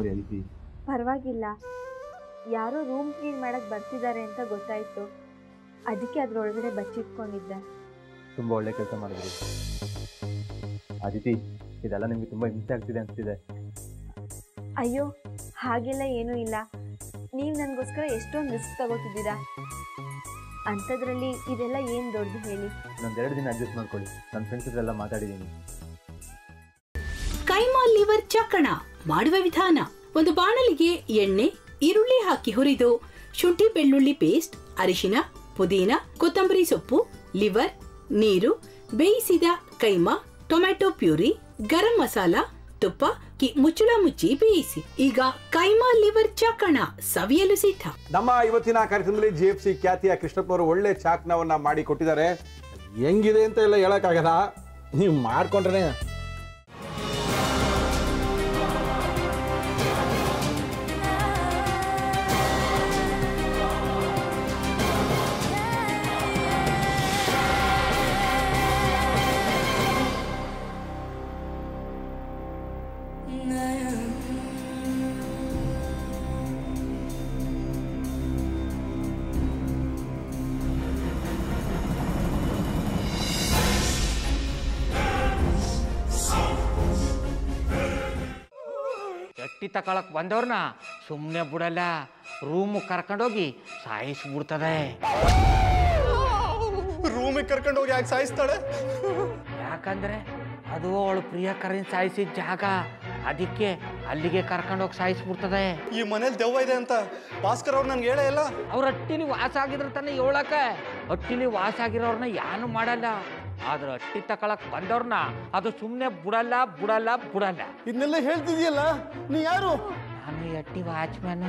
ಮಾಡಿ ಅದಿತಿ ಪರವಾಗಿಲ್ಲ ಯಾರೋ ರೂಮ್ ಕ್ಲೀನ್ ಮಾಡಕ್ ಬರ್ತಿದ್ದಾರೆ ಅಂತ ಗೊತ್ತಾಯ್ತು ಅದಕ್ಕೆ ಅದ್ರೊಳಗಡೆ ಬಚ್ಚಿಟ್ಕೊಂಡಿದ್ದೆ ತುಂಬ ಒಳ್ಳೆ ಕೆಲಸ ಮಾಡಿದ್ರಿ ಅದಿತಿ ಇದೆಲ್ಲ ನಿಮಗೆ ತುಂಬ ಹಿಂಸೆ ಆಗ್ತಿದೆ ಅನಿಸ್ತಿದೆ ಅಯ್ಯೋ ಹಾಗೆಲ್ಲ ಏನೂ ಇಲ್ಲ ನೀವು ನನಗೋಸ್ಕರ ಎಷ್ಟೊಂದು ರಿಸ್ಕ್ ತಗೋತಿದ್ದೀರಾ ಅಂಥದ್ರಲ್ಲಿ ಇದೆಲ್ಲ ಏನು ದೊಡ್ಡದು ಹೇಳಿ ಇನ್ನೊಂದೆರಡು ದಿನ ಅಡ್ಜಸ್ಟ್ ಮಾಡ್ಕೊಳ್ಳಿ ನನ್ನ ಫ್ರೆಂಡ್ಸ್ ಹತ್ರ ಎಲ್ಲ ಮಾತಾಡಿದ್ದೀನಿ ಕೈಮಾ ಲಿವರ್ ಚಕ್ಕಣ ಮಾಡುವ ವಿಧಾನ ಒಂದು ಬಾಣಲಿಗೆ ಎಣ್ಣೆ ಈರುಳ್ಳಿ ಹಾಕಿ ಹುರಿದು ಶುಂಠಿ ಬೆಳ್ಳುಳ್ಳಿ ಪೇಸ್ಟ್ ಅರಿಶಿನ ಪುದೀನ ಕೊತ್ತಂಬರಿ ಸೊಪ್ಪು ಲಿವರ್ ನೀರು ಬೇಯಿಸಿದ ಕೈಮಾ ಟೊಮ್ಯಾಟೊ ಪ್ಯೂರಿ ಗರಂ ಮಸಾಲ ತುಪ್ಪ ಕಿ ಮುಚ್ಚಳ ಮುಚ್ಚಿ ಬೇಯಿಸಿ ಈಗ ಕೈಮಾ ಲಿವರ್ ಚಕ್ಕಣ ಸವಿಯಲು ಸಿದ್ಧ ನಮ್ಮ ಇವತ್ತಿನ ಕಾರ್ಯಕ್ರಮದಲ್ಲಿ ಜಿ ಎಫ್ ಸಿ ಖ್ಯಾತಿಯ ಕೃಷ್ಣಪ್ಪನವರು ಒಳ್ಳೆ ಚಾಕ್ನವನ್ನ ಮಾಡಿ ಕೊಟ್ಟಿದ್ದಾರೆ ಹೆಂಗಿದೆ ಅಂತ ಎಲ್ಲ ಹೇಳಕ್ಕಾಗಲ್ಲ ನೀವು ಮಾಡ್ಕೊಂಡ್ರೆ ಎಟ್ಟಿ ತಕೊಳಕ್ ಬಂದವ್ರನ್ನ ಸುಮ್ಮನೆ ಬಿಡಲ್ಲ ರೂಮ್ ಕರ್ಕೊಂಡೋಗಿ ಸಾಯಿಸ್ಬಿಡ್ತದೆ ರೂಮಿಗೆ ಕರ್ಕೊಂಡು ಹೋಗಿ ಯಾಕೆ ಸಾಯಿಸ್ತಾಳೆ ಯಾಕಂದ್ರೆ ಅದು ಅವಳು ಪ್ರಿಯಕರನ್ ಸಾಯಿಸಿದ ಜಾಗ ಅದಕ್ಕೆ ಅಲ್ಲಿಗೆ ಕರ್ಕೊಂಡೋಗಿ ಸಾಯಿಸ್ಬಿಡ್ತದೆ ಈ ಮನೇಲಿ ದೆವ್ವ ಇದೆ ಅಂತ ಭಾಸ್ಕರ್ ಅವ್ರು ನನ್ಗೆ ಹೇಳೇ ಇಲ್ಲ ಅವ್ರ ಹಟ್ಟಿಲಿ ವಾಸ ಆಗಿದ್ರ ತಾನೆ ಹೇಳಕ ಹಟ್ಟಿಲಿ ವಾಸ ಆಗಿರೋರ್ನ ಯಾನು ಮಾಡಲ್ಲ ಆದ್ರೆ ಹಟ್ಟಿ ತಕೊಳಕ್ ಬಂದವ್ರನ್ನ ಅದು ಸುಮ್ಮನೆ ಬಿಡಲ್ಲ ಬಿಡಲ್ಲ ಬಿಡಲ್ಲ ಇದನ್ನೆಲ್ಲ ಹೇಳ್ತಿದ್ಯಲ್ಲ ನೀ ಯಾರು ನಾನು ಈ ಹಟ್ಟಿ ವಾಚ್ಮ್ಯಾನು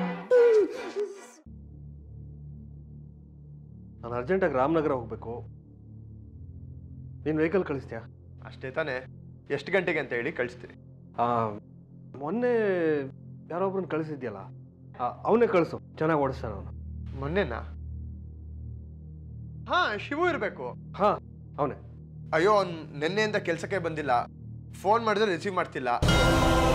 ನಾನು ಅರ್ಜೆಂಟಾಗಿ ರಾಮನಗರ ಹೋಗಬೇಕು ನೀನು ವೆಹಿಕಲ್ ಕಳಿಸ್ತೀಯಾ ಅಷ್ಟೇ ತಾನೇ ಎಷ್ಟು ಗಂಟೆಗೆ ಅಂತ ಹೇಳಿ ಕಳಿಸ್ತೀನಿ ಆ, ಮೊನ್ನೆ ಯಾರೊಬ್ರನ್ನ ಕಳಿಸಿದ್ಯಲ್ಲ ಅವನೇ ಕಳಿಸು ಚೆನ್ನಾಗಿ ಓಡಿಸ್ತಾನೆ ಅವನು ಮೊನ್ನೆನಾ ಹಾ ಶಿವು ಇರಬೇಕು ಹಾಂ ಅವನೇ ಅಯ್ಯೋ ಅವ್ನು ನಿನ್ನೆಯಿಂದ ಕೆಲಸಕ್ಕೆ ಬಂದಿಲ್ಲ ಫೋನ್ ಮಾಡಿದ್ರೆ ರಿಸೀವ್ ಮಾಡ್ತಿಲ್ಲ